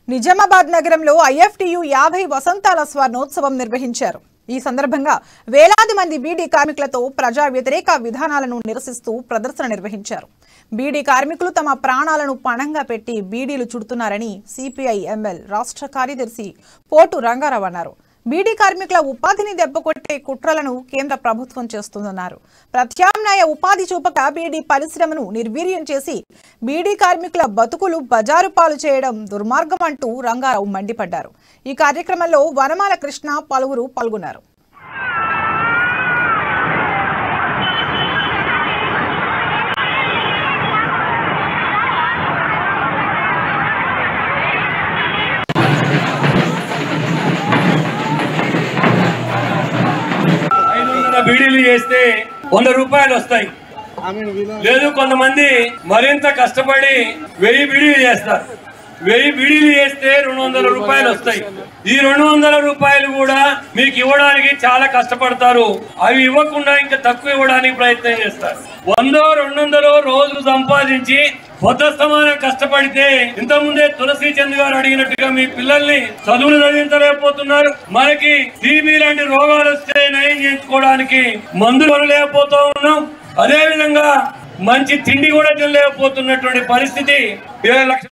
నిజామాబాద్ నగరంలో ఐఎఫ్టియు యాభై వసంతాల స్వర్ణోత్సవం నిర్వహించారు ఈ సందర్భంగా వేలాది మంది బీడీ కార్మికులతో ప్రజా వ్యతిరేక విధానాలను నిరసిస్తూ ప్రదర్శన నిర్వహించారు బీడీ కార్మికులు తమ ప్రాణాలను పణంగా పెట్టి బీడీలు చుడుతున్నారని సిపిఐ ఎంఎల్ రాష్ట్ర కార్యదర్శి పోటు రంగారావు అన్నారు బీడీ కార్మికుల ఉపాధిని దెబ్బకొట్టే కుట్రలను కేంద్ర ప్రభుత్వం చేస్తుందన్నారు ప్రత్యామ్నాయ ఉపాధి చూపక బీడీ పరిశ్రమను నిర్వీర్యం చేసి బీడీ కార్మికుల బతుకులు బజారు పాలు చేయడం దుర్మార్గం అంటూ రంగారావు మండిపడ్డారు ఈ కార్యక్రమంలో వనమాల కృష్ణ పలువురు పాల్గొన్నారు ఐదు వందల బీడీలు చేస్తే వంద రూపాయలు వస్తాయి లేదు కొంతమంది మరింత కష్టపడి వెయ్యి బీడీలు చేస్తారు వెయ్యి బీడీలు చేస్తే రెండు వందల రూపాయలు వస్తాయి ఈ రెండు వందల రూపాయలు కూడా మీకు ఇవ్వడానికి చాలా కష్టపడతారు అవి ఇవ్వకుండా ఇంకా తక్కువ ఇవ్వడానికి ప్రయత్నం చేస్తారు వందో రెండు వందలో రోజులు సంపాదించి పొద్దుస్తమానం కష్టపడితే ఇంతకుముందే తులసి చంద్ గారు అడిగినట్టుగా మీ పిల్లల్ని చదువులు చదివించలేకపోతున్నారు మనకి టీబీ లాంటి రోగాలు వస్తే నయం చేయించుకోవడానికి మందులు కొనలేకపోతా ఉన్నాం అదే విధంగా మంచి తిండి కూడా తినలేకపోతున్నటువంటి పరిస్థితి ఇరవై లక్షల